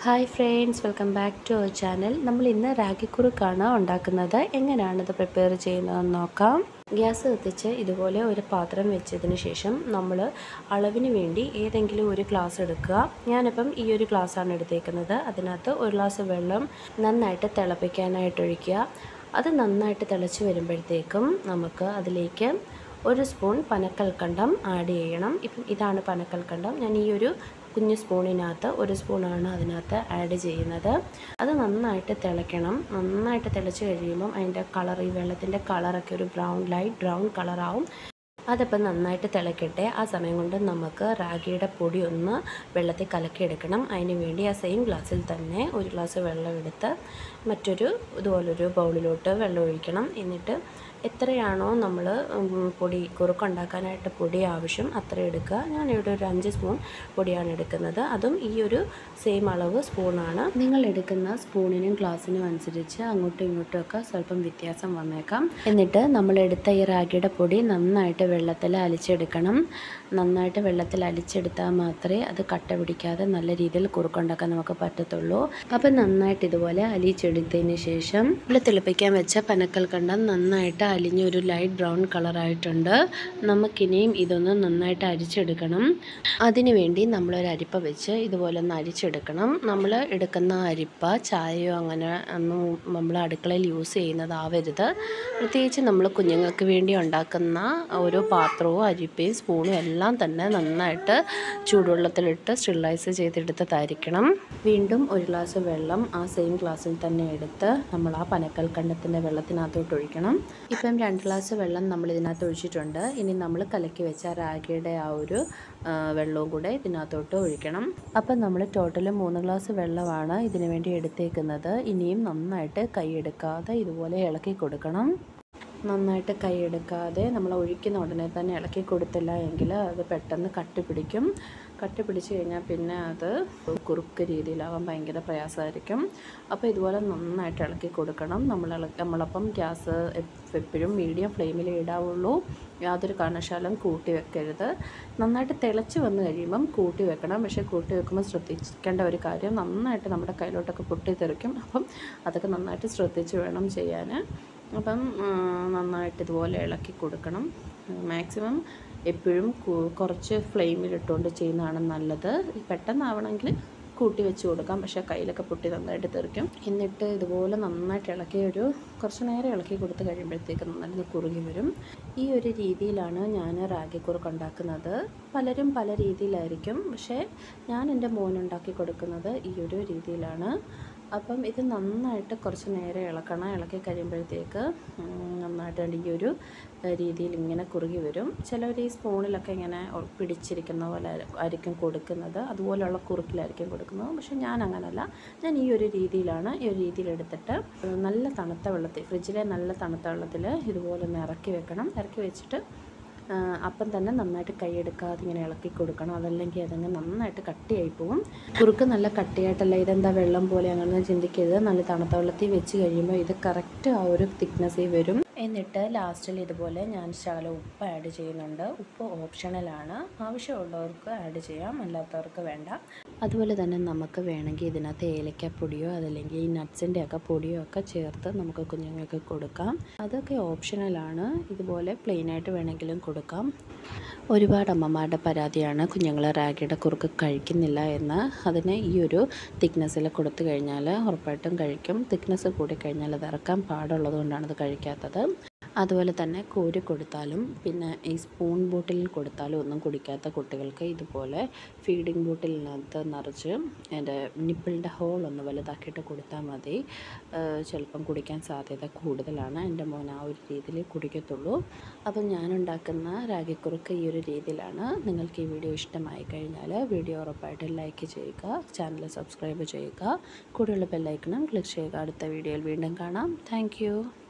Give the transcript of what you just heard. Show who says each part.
Speaker 1: hi friends welcome back to our channel നമ്മൾ ഇന്ന് റാഗിക്കുറുക്കാണ് ഉണ്ടാക്കുന്നത് എങ്ങനെയാണിത് പ്രിപ്പയർ ചെയ്യുന്നതെന്ന് നോക്കാം ഗ്യാസ് കത്തിച്ച് ഇതുപോലെ ഒരു പാത്രം വെച്ചതിന് ശേഷം നമ്മൾ അളവിന് വേണ്ടി ഏതെങ്കിലും ഒരു ഗ്ലാസ് എടുക്കുക ഞാനിപ്പം ഈ ഒരു ഗ്ലാസ്സാണ് എടുത്തേക്കുന്നത് അതിനകത്ത് ഒരു ഗ്ലാസ് വെള്ളം നന്നായിട്ട് തിളപ്പിക്കാനായിട്ട് ഒഴിക്കുക അത് നന്നായിട്ട് തിളച്ച് വരുമ്പോഴത്തേക്കും നമുക്ക് അതിലേക്ക് ഒരു സ്പൂൺ പനക്കൽക്കണ്ടം ആഡ് ചെയ്യണം ഇപ്പം ഇതാണ് പനക്കൽക്കണ്ടം ഞാൻ ഈ ഒരു കുഞ്ഞു സ്പൂണിനകത്ത് ഒരു സ്പൂണാണ് അതിനകത്ത് ആഡ് ചെയ്യുന്നത് അത് നന്നായിട്ട് തിളയ്ക്കണം നന്നായിട്ട് തിളച്ച് കഴിയുമ്പം അതിൻ്റെ കളർ ഈ വെള്ളത്തിൻ്റെ കളറൊക്കെ ഒരു ബ്രൗൺ ലൈറ്റ് ബ്രൗൺ കളറാവും അതിപ്പോൾ നന്നായിട്ട് തിളക്കട്ടെ ആ സമയം കൊണ്ട് നമുക്ക് റാഗിയുടെ പൊടി ഒന്ന് വെള്ളത്തിൽ കലക്കിയെടുക്കണം അതിന് വേണ്ടി ആ സെയിം ഗ്ലാസ്സിൽ തന്നെ ഒരു ഗ്ലാസ് വെള്ളം എടുത്ത് മറ്റൊരു ഇതുപോലൊരു ബൗളിലോട്ട് വെള്ളം ഒഴിക്കണം എന്നിട്ട് എത്രയാണോ നമ്മൾ പൊടി കുറുക്കുണ്ടാക്കാനായിട്ട് പൊടി ആവശ്യം അത്ര എടുക്കുക ഞാനിവിടെ ഒരു അഞ്ച് സ്പൂൺ പൊടിയാണ് എടുക്കുന്നത് അതും ഈ ഒരു സെയിം അളവ് സ്പൂണാണ് നിങ്ങൾ എടുക്കുന്ന സ്പൂണിനും ഗ്ലാസ്സിനും അനുസരിച്ച് അങ്ങോട്ടും ഇങ്ങോട്ടും ഒക്കെ സ്വല്പം വ്യത്യാസം വന്നേക്കാം എന്നിട്ട് നമ്മൾ എടുത്ത ഈ റാഗിയുടെ പൊടി നന്നായിട്ട് വെള്ളത്തിൽ അലിച്ചെടുക്കണം നന്നായിട്ട് വെള്ളത്തിൽ അലിച്ചെടുത്താൽ മാത്രമേ അത് കട്ട പിടിക്കാതെ നല്ല രീതിയിൽ കുറുക്കുണ്ടാക്കാൻ നമുക്ക് പറ്റത്തുള്ളൂ അപ്പം നന്നായിട്ട് ഇതുപോലെ അലിച്ചെടുത്തതിന് ശേഷം നമ്മൾ തിളപ്പിക്കാൻ വെച്ച പനക്കൽ കണ്ടം നന്നായിട്ട് അലിഞ്ഞ ഒരു ലൈറ്റ് ബ്രൗൺ കളറായിട്ടുണ്ട് നമുക്കിനിയും ഇതൊന്ന് നന്നായിട്ട് അരിച്ചെടുക്കണം അതിനു വേണ്ടി നമ്മളൊരു അരിപ്പ വെച്ച് ഇതുപോലെ ഒന്ന് അരിച്ചെടുക്കണം നമ്മൾ എടുക്കുന്ന അരിപ്പ ചായയോ അങ്ങനെ ഒന്നും നമ്മൾ അടുക്കളയിൽ യൂസ് ചെയ്യുന്നതാവരുത് പ്രത്യേകിച്ച് നമ്മൾ കുഞ്ഞുങ്ങൾക്ക് വേണ്ടി ഉണ്ടാക്കുന്ന ഓരോ പാത്രവും അരിപ്പയും സ്പൂണും എല്ലാം തന്നെ നന്നായിട്ട് ചൂടുവെള്ളത്തിലിട്ട് സ്റ്റെറിലൈസ് ചെയ്തെടുത്തതായിരിക്കണം വീണ്ടും ഒരു ഗ്ലാസ് വെള്ളം ആ സെയിം ഗ്ലാസ്സിൽ തന്നെ എടുത്ത് നമ്മൾ ആ പനക്കൽ കണ്ടത്തിൻ്റെ വെള്ളത്തിനകത്തോട്ട് ഒഴിക്കണം ഇപ്പം രണ്ട് ഗ്ലാസ് വെള്ളം നമ്മൾ ഇതിനകത്ത് ഒഴിച്ചിട്ടുണ്ട് ഇനി നമ്മൾ കലക്കി വെച്ച റാഗിയുടെ ആ ഒരു വെള്ളവും കൂടെ ഇതിനകത്തോട്ട് ഒഴിക്കണം അപ്പം നമ്മൾ ടോട്ടൽ മൂന്ന് ഗ്ലാസ് വെള്ളമാണ് ഇതിനു വേണ്ടി എടുത്തേക്കുന്നത് ഇനിയും നന്നായിട്ട് കൈയെടുക്കാതെ ഇതുപോലെ ഇളക്കി കൊടുക്കണം നന്നായിട്ട് കൈയെടുക്കാതെ നമ്മൾ ഒഴിക്കുന്ന ഉടനെ തന്നെ ഇളക്കി കൊടുത്തില്ല എങ്കിൽ അത് പെട്ടെന്ന് കട്ടി പിടിക്കും കട്ടി പിടിച്ച് കഴിഞ്ഞാൽ പിന്നെ അത് കുറുക്ക് രീതിയിലാവാൻ ഭയങ്കര പ്രയാസമായിരിക്കും അപ്പോൾ ഇതുപോലെ നന്നായിട്ട് ഇളക്കി കൊടുക്കണം നമ്മൾ ഇളക്കി നമ്മളപ്പം ഗ്യാസ് എപ്പോഴും മീഡിയം ഫ്ലെയിമിൽ ഇടാവുള്ളൂ യാതൊരു കാരണവശാലും കൂട്ടി വെക്കരുത് നന്നായിട്ട് തിളച്ച് വന്ന് കഴിയുമ്പം കൂട്ടി വെക്കണം പക്ഷേ കൂട്ടി വെക്കുമ്പോൾ ശ്രദ്ധിക്കേണ്ട ഒരു കാര്യം നന്നായിട്ട് നമ്മുടെ കയ്യിലോട്ടൊക്കെ പൊട്ടിത്തെറിക്കും അപ്പം അതൊക്കെ നന്നായിട്ട് ശ്രദ്ധിച്ച് വേണം ചെയ്യാൻ അപ്പം നന്നായിട്ട് ഇതുപോലെ ഇളക്കി കൊടുക്കണം മാക്സിമം എപ്പോഴും കുറച്ച് ഫ്ലെയിമിലിട്ടുകൊണ്ട് ചെയ്യുന്നതാണ് നല്ലത് പെട്ടെന്നാവണമെങ്കിൽ കൂട്ടി വെച്ച് കൊടുക്കാം പക്ഷേ കയ്യിലൊക്കെ പൊട്ടി നന്നായിട്ട് തെറിക്കും എന്നിട്ട് ഇതുപോലെ നന്നായിട്ട് ഇളക്കി ഒരു കുറച്ച് നേരം ഇളക്കി കൊടുത്ത് കഴിയുമ്പോഴത്തേക്ക് നന്നായിട്ട് കുറുകി വരും ഈ ഒരു രീതിയിലാണ് ഞാൻ റാഗി കുറുക്ക് ഉണ്ടാക്കുന്നത് പലരും പല രീതിയിലായിരിക്കും പക്ഷേ ഞാൻ എൻ്റെ മോനുണ്ടാക്കി കൊടുക്കുന്നത് ഈ ഒരു രീതിയിലാണ് അപ്പം ഇത് നന്നായിട്ട് കുറച്ച് നേരം ഇളക്കണം ഇളക്കി കഴിയുമ്പോഴത്തേക്ക് നന്നായിട്ട് ഈ ഒരു രീതിയിൽ ഇങ്ങനെ കുറുകി വരും ചിലർ ഈ സ്പൂണിലൊക്കെ ഇങ്ങനെ പിടിച്ചിരിക്കുന്ന പോലെ ആയിരിക്കും കൊടുക്കുന്നത് അതുപോലെയുള്ള കുറുക്കിലായിരിക്കും കൊടുക്കുന്നത് പക്ഷേ ഞാൻ അങ്ങനല്ല ഞാൻ ഈ ഒരു രീതിയിലാണ് ഈ ഒരു രീതിയിൽ എടുത്തിട്ട് നല്ല തണുത്ത വെള്ളത്തിൽ ഫ്രിഡ്ജിലെ നല്ല തണുത്ത വെള്ളത്തിൽ ഇതുപോലെ ഒന്ന് ഇറക്കി വെക്കണം ഇറക്കി വെച്ചിട്ട് അപ്പം തന്നെ നന്നായിട്ട് കൈയെടുക്കാതെ ഇങ്ങനെ ഇളക്കി കൊടുക്കണം അതല്ലെങ്കിൽ അതങ്ങ് നന്നായിട്ട് കട്ടിയായി പോകും കുറുക്ക് നല്ല കട്ടിയായിട്ടല്ല ഇതെന്താ വെള്ളം പോലെ അങ്ങനെ ചിന്തിക്കരുത് നല്ല തണുത്ത വെള്ളത്തിൽ വെച്ച് കഴിയുമ്പോൾ ഇത് കറക്റ്റ് ആ ഒരു തിക്നെസ്സിൽ വരും എന്നിട്ട് ലാസ്റ്റിൽ ഇതുപോലെ ഞാൻ ശകലം ഉപ്പ് ആഡ് ചെയ്യുന്നുണ്ട് ഉപ്പ് ഓപ്ഷണലാണ് ആവശ്യമുള്ളവർക്ക് ആഡ് ചെയ്യാം അല്ലാത്തവർക്ക് വേണ്ട അതുപോലെ തന്നെ നമുക്ക് വേണമെങ്കിൽ ഇതിനകത്ത് ഏലക്കപ്പൊടിയോ അതല്ലെങ്കിൽ ഈ നട്ട്സിൻ്റെ ഒക്കെ പൊടിയോ ഒക്കെ ചേർത്ത് നമുക്ക് കുഞ്ഞുങ്ങൾക്ക് കൊടുക്കാം അതൊക്കെ ഓപ്ഷണലാണ് ഇതുപോലെ പ്ലെയിനായിട്ട് വേണമെങ്കിലും കൊടുക്കാം ഒരുപാട് അമ്മമാരുടെ പരാതിയാണ് കുഞ്ഞുങ്ങൾ റാഗിയുടെ കുറുക്ക് കഴിക്കുന്നില്ല എന്ന് അതിന് ഈ ഒരു തിക്നെസ്സിൽ കൊടുത്തു കഴിഞ്ഞാൽ ഉറപ്പായിട്ടും കഴിക്കും തിക്നെസ് കൂടി കഴിഞ്ഞാൽ അത് ഇറക്കാൻ പാടുള്ളത് കൊണ്ടാണ് അത് കഴിക്കാത്തത് അതുപോലെ തന്നെ കോരി കൊടുത്താലും പിന്നെ ഈ സ്പൂൺ ബോട്ടിലിൽ കൊടുത്താലും ഒന്നും കുടിക്കാത്ത കുട്ടികൾക്ക് ഇതുപോലെ ഫീഡിങ് ബോട്ടിലിനകത്ത് നിറച്ച് എൻ്റെ നിപ്പിളിൻ്റെ ഹോൾ ഒന്ന് വലുതാക്കിയിട്ട് കൊടുത്താൽ മതി ചിലപ്പം കുടിക്കാൻ സാധ്യത കൂടുതലാണ് എൻ്റെ മോൻ ആ ഒരു രീതിയിൽ കുടിക്കത്തുള്ളൂ അപ്പം ഞാനുണ്ടാക്കുന്ന രാഗിക്കുറുക്ക് ഈ ഒരു രീതിയിലാണ് നിങ്ങൾക്ക് ഈ വീഡിയോ ഇഷ്ടമായി കഴിഞ്ഞാൽ വീഡിയോ ഉറപ്പായിട്ട് ലൈക്ക് ചെയ്യുക ചാനൽ സബ്സ്ക്രൈബ് ചെയ്യുക കൂടെയുള്ള ബെല്ലൈക്കണം ക്ലിക്ക് ചെയ്യുക അടുത്ത വീഡിയോയിൽ വീണ്ടും കാണാം താങ്ക്